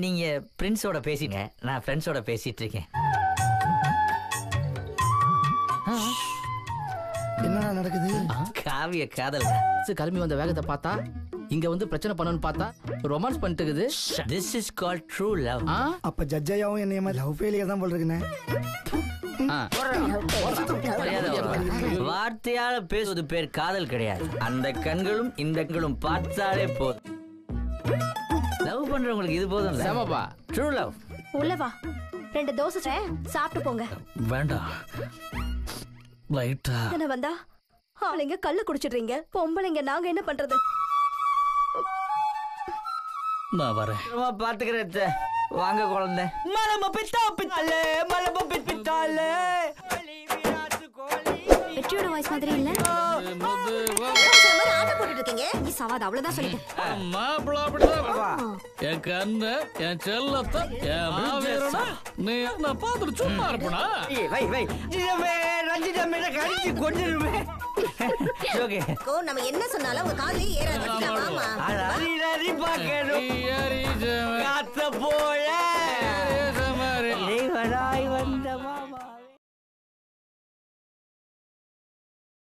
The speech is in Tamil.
நீங்க பிரின்ஸோட பேசிங்க நான் ஃப்ரெண்ட்ஸோட பேசிட்டு இருக்கேன் என்னடா நடக்குது காவிய காதல் கிளம்பி வந்த வேகத்தை பார்த்தா இங்க வந்து பிரச்சனை பண்ணணும்னு பார்த்தா ரொமான்ஸ் பண்ணிட்டு இருக்குது this is call true love ஆ? அப்ப ஜட்ஜாவும் என்னைய மாதிரி லவ் ஃபெயிலியர் தான் போல் இருக்குண்ணே ஆ. வார்த்தையால பேசுவது பேர் காதல் கிடையாது அந்த கண்களும் இந்த கண்களும் பார்த்தாலே போதும் லவ் பண்றவங்களுக்கு இது போதும் செமப்பா. ட்ரூ லவ் உள்ள வா ரெண்டு தோசை சார், சாப்பிட்டு போங்க வேண்டாம் லைட்டா தானே வந்தா ஆளுங்க கல்லு குடிச்சிடுறீங்க பொம்பளைங்க நாங்க என்ன பண்றது நான் வரேன் பாத்துக்கிறேன் அத்தை. வாங்க குழந்தை மலம பித்தா பித்தாலே மலம பித்தாலே வெற்றியோட வாய்ஸ் மாதிரி இல்ல ஆட்டம் போட்டுட்டு இருக்கீங்க நீ சவாது அவ்வளவுதான் சொல்லிட்டேன் மாப்பிள்ள அப்படிதான் என் கண்ணு என் செல்லத்தை என் மாவீரனை நீ நான் பார்த்துட்டு சும்மா இருப்பனா வை வை ரஞ்சிதமே ரஞ்சிதமே கடிச்சு கொண்டுருமே ஓகே ஓ நம்ம என்ன சொன்னாலும் உங்க காதுலயே ஏறாது மாமா அடி அடி பார்க்கணும் நீ ஏறி ஜெ- காத்த போய